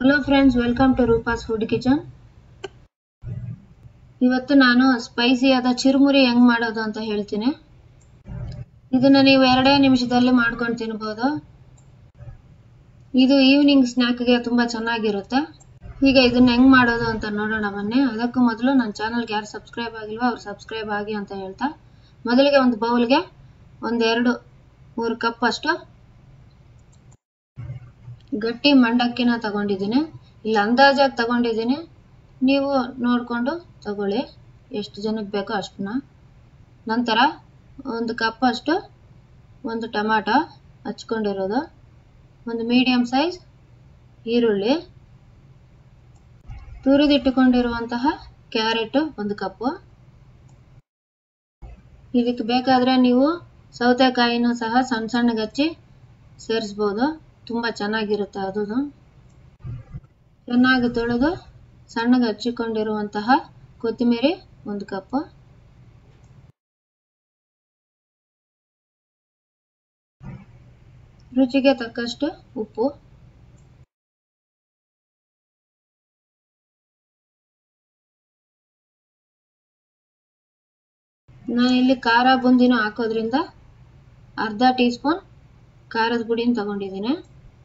hello friends welcome to Roopa's food kitchen ಇವತ್ತು ನಾನು spicy ಆದ ಚಿರುಮುರಿ ಹೆಂಗ್ ಮಾಡೋದು ಅಂತ ಹೇಳ್ತೀನಿ ಇದನ್ನ ನೀವು ಎರಡೇ ನಿಮಿಷದಲ್ಲಿ ಮಾಡ್ಕೊಂಡು ತಿನ್ಬೋದು ಇದು ಈವ್ನಿಂಗ್ ಸ್ನ್ಯಾಕ್ಗೆ ತುಂಬಾ ಚೆನ್ನಾಗಿರುತ್ತೆ ಈಗ ಇದನ್ನ ಹೆಂಗ್ ಮಾಡೋದು ಅಂತ ನೋಡೋಣ ಬನ್ನಿ ಅದಕ್ಕೂ ಮೊದಲು ನನ್ನ ಚಾನಲ್ಗೆ ಯಾರು ಸಬ್ಸ್ಕ್ರೈಬ್ ಆಗಿಲ್ವೋ ಅವ್ರು ಸಬ್ಸ್ಕ್ರೈಬ್ ಆಗಿ ಅಂತ ಹೇಳ್ತಾ ಮೊದಲಿಗೆ ಒಂದು ಬೌಲ್ಗೆ ಒಂದೆರಡು ಮೂರು ಕಪ್ ಅಷ್ಟು ಗಟ್ಟಿ ಮಂಡಕ್ಕಿನ ತಗೊಂಡಿದ್ದೀನಿ ಇಲ್ಲಿ ಅಂದಾಜಾಗಿ ತಗೊಂಡಿದ್ದೀನಿ ನೀವು ನೋಡಿಕೊಂಡು ತಗೊಳ್ಳಿ ಎಷ್ಟು ಜನಕ್ಕೆ ಬೇಕೋ ಅಷ್ಟನ್ನ ನಂತರ ಒಂದು ಕಪ್ ಅಷ್ಟು ಒಂದು ಟೊಮಾಟೊ ಹಚ್ಕೊಂಡಿರೋದು ಒಂದು ಮೀಡಿಯಂ ಸೈಜ್ ಈರುಳ್ಳಿ ತುರಿದಿಟ್ಟುಕೊಂಡಿರುವಂತಹ ಕ್ಯಾರೆಟ್ ಒಂದು ಕಪ್ಪು ಇದಕ್ಕೆ ಬೇಕಾದರೆ ನೀವು ಸೌತೆಕಾಯಿನೂ ಸಹ ಸಣ್ಣ ಸಣ್ಣಗೆ ಹಚ್ಚಿ ಸೇರಿಸ್ಬೋದು ತುಂಬ ಚೆನ್ನಾಗಿರುತ್ತೆ ಅದು ಚೆನ್ನಾಗಿ ತೊಳೆದು ಸಣ್ಣಗೆ ಹಚ್ಚಿಕೊಂಡಿರುವಂತಹ ಕೊತ್ತಂಬರಿ ಒಂದು ಕಪ್ಪು ರುಚಿಗೆ ತಕ್ಕಷ್ಟು ಉಪ್ಪು ನಾನಿಲ್ಲಿ ಖಾರ ಬುಂದಿನೂ ಹಾಕೋದ್ರಿಂದ ಅರ್ಧ ಟೀ ಸ್ಪೂನ್ ಖಾರದ ಪುಡಿನ ತಗೊಂಡಿದ್ದೀನಿ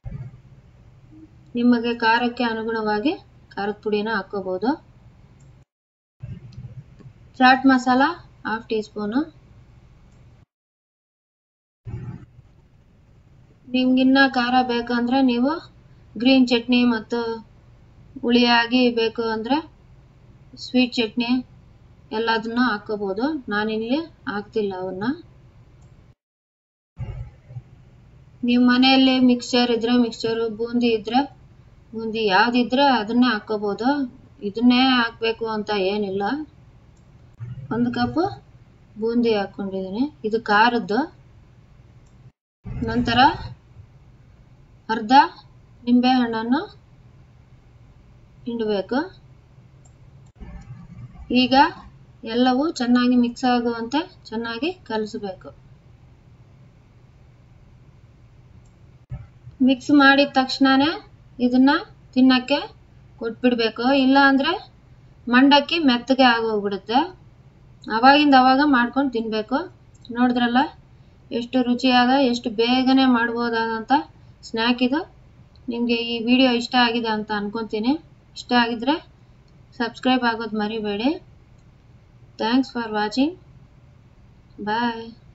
ನಿಮಗೆ ಖಾರಕ್ಕೆ ಅನುಗುಣವಾಗಿ ಖಾರದ ಪುಡಿನ ಹಾಕೋಬಹುದು chat masala half teaspoon ನಿಮ್ಗಿನ್ನ ಖಾರ ಬೇಕಂದ್ರೆ ನೀವು ಗ್ರೀನ್ ಚಟ್ನಿ ಮತ್ತು ಹುಳಿಯಾಗಿ ಬೇಕು ಅಂದರೆ ಸ್ವೀಟ್ ಚಟ್ನಿ ಎಲ್ಲದನ್ನ ಹಾಕೋಬಹುದು ನಾನಿಲ್ಲಿ ಹಾಕ್ತಿಲ್ಲ ಅವನ್ನ ನಿಮ್ಮ ಮನೆಯಲ್ಲಿ ಮಿಕ್ಸ್ಚರ್ ಇದ್ರೆ ಮಿಕ್ಸ್ಚರು ಬೂಂದಿ ಇದ್ರೆ ಬೂಂದಿ ಯಾವ್ದಿದ್ರೆ ಅದನ್ನೇ ಹಾಕೋಬಹುದು ಇದನ್ನೇ ಹಾಕ್ಬೇಕು ಅಂತ ಏನಿಲ್ಲ ಒಂದು ಕಪ್ ಬೂಂದಿ ಹಾಕೊಂಡಿದ್ದೀನಿ ಇದು ಖಾರದ್ದು ನಂತರ ಅರ್ಧ ನಿಂಬೆ ಹಣ್ಣನ್ನು ಹಿಂಡಬೇಕು ಈಗ ಎಲ್ಲವೂ ಚೆನ್ನಾಗಿ ಮಿಕ್ಸ್ ಆಗುವಂತೆ ಚೆನ್ನಾಗಿ ಕಲಿಸಬೇಕು ಮಿಕ್ಸ್ ಮಾಡಿದ ತಕ್ಷಣನೇ ಇದನ್ನ ತಿನ್ನಕ್ಕೆ ಕೊಟ್ಬಿಡ್ಬೇಕು ಇಲ್ಲ ಅಂದ್ರೆ ಮಂಡಕ್ಕಿ ಮೆತ್ತಗೆ ಆಗೋಗ್ಬಿಡುತ್ತೆ ಅವಾಗಿಂದ ಅವಾಗ ಮಾಡ್ಕೊಂಡು ತಿನ್ಬೇಕು ನೋಡಿದ್ರಲ್ಲ ಎಷ್ಟು ರುಚಿಯಾದ ಎಷ್ಟು ಬೇಗನೆ ಮಾಡ್ಬೋದಾದಂಥ ಸ್ನ್ಯಾಕ್ ಇದು ನಿಮಗೆ ಈ ವಿಡಿಯೋ ಇಷ್ಟ ಆಗಿದೆ ಅಂತ ಅನ್ಕೊಂತೀನಿ ಇಷ್ಟ ಆಗಿದ್ರೆ ಸಬ್ಸ್ಕ್ರೈಬ್ ಆಗೋದು ಮರಿಬೇಡಿ ಥ್ಯಾಂಕ್ಸ್ ಫಾರ್ ವಾಚಿಂಗ್ ಬಾಯ್